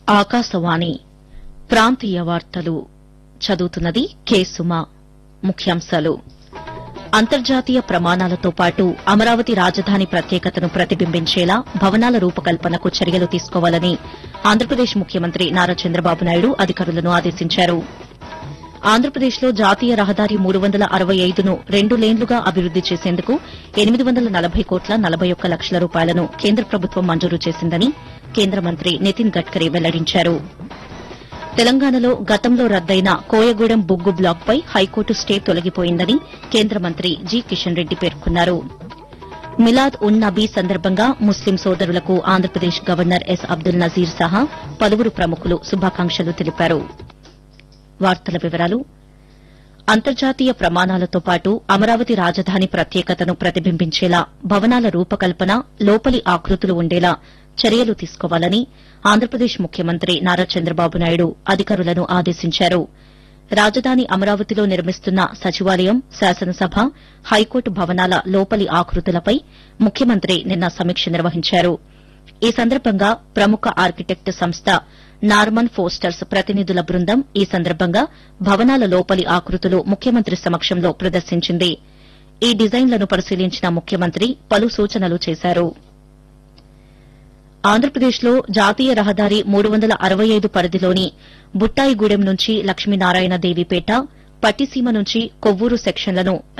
ఆకాశవాణి ప్రాంతీయ వార్తలు చదువుతున్నది కె సుమ ముఖ్యాంశాలు అంతర్జాతీయ ప్రమాణాలతో పాటు అమరావతి రాజధాని ప్రత్యేకతను ప్రతిబింబించేలా భవనాల రూపకల్పనకు చర్యలు తీసుకోవాలని ఆంధ్రప్రదేశ్ ముఖ్యమంత్రి నారా చంద్రబాబు నాయుడు అధికారులను ఆదేశించారు ఆంధ్రప్రదేశ్లో జాతీయ రహదారి మూడు వందల అరవై ఐదును రెండు లేన్లుగా అభివృద్ది చేసేందుకు ఎనిమిది వందల నలభై కోట్ల నలభై ఒక్క లక్షల రూపాయలను కేంద్ర ప్రభుత్వం మంజూరు చేసిందని కేంద్ర మంత్రి నితిన్ గడ్కరీ వెల్లడించారు తెలంగాణలో గతంలో రద్దయిన కోయగూడెం బొగ్గు బ్లాక్పై హైకోర్టు స్టే తొలగిపోయిందని కేంద్ర మంత్రి జి కిషన్ రెడ్డి పేర్కొన్నారు మిలాద్ ఉన్ నబీ సందర్భంగా ముస్లిం సోదరులకు ఆంధ్రప్రదేశ్ గవర్నర్ ఎస్ అబ్దుల్ నజీర్ సహా పలువురు ప్రముఖులు శుభాకాంక్షలు తెలిపారు వార్తల వివరాలు అంతర్జాతీయ ప్రమాణాలతో పాటు అమరావతి రాజధాని ప్రత్యేకతను ప్రతిబింబించేలా భవనాల రూపకల్పన లోపలి ఆకృతులు ఉండేలా చర్యలు తీసుకోవాలని ఆంధ్రప్రదేశ్ ముఖ్యమంత్రి నారా చంద్రబాబు నాయుడు అధికారులను ఆదేశించారు రాజధాని అమరావతిలో నిర్మిస్తున్న సచివాలయం శాసనసభ హైకోర్టు భవనాల లోపలి ఆకృతులపై ముఖ్యమంత్రి నిన్న సమీక్ష నిర్వహించారు ఈ సందర్భంగా ప్రముఖ ఆర్కిటెక్ట్ సంస్థ నార్మన్ ఫోస్టర్స్ ప్రతినిధుల బృందం ఈ సందర్భంగా భవనాల లోపలి ఆకృతులు ముఖ్యమంత్రి సమక్షంలో ప్రదర్శించింది ఈ డిజైన్లను పరిశీలించిన ముఖ్యమంత్రి పలు సూచనలు చేశారు ఆంధ్రప్రదేశ్లో జాతీయ రహదారి మూడు వందల అరవై ఐదు పరిధిలోని బుట్టాయిగూడెం నుంచి లక్ష్మీనారాయణ దేవిపేట పట్టిసీమ నుంచి కొవ్వూరు సెక్షన్లను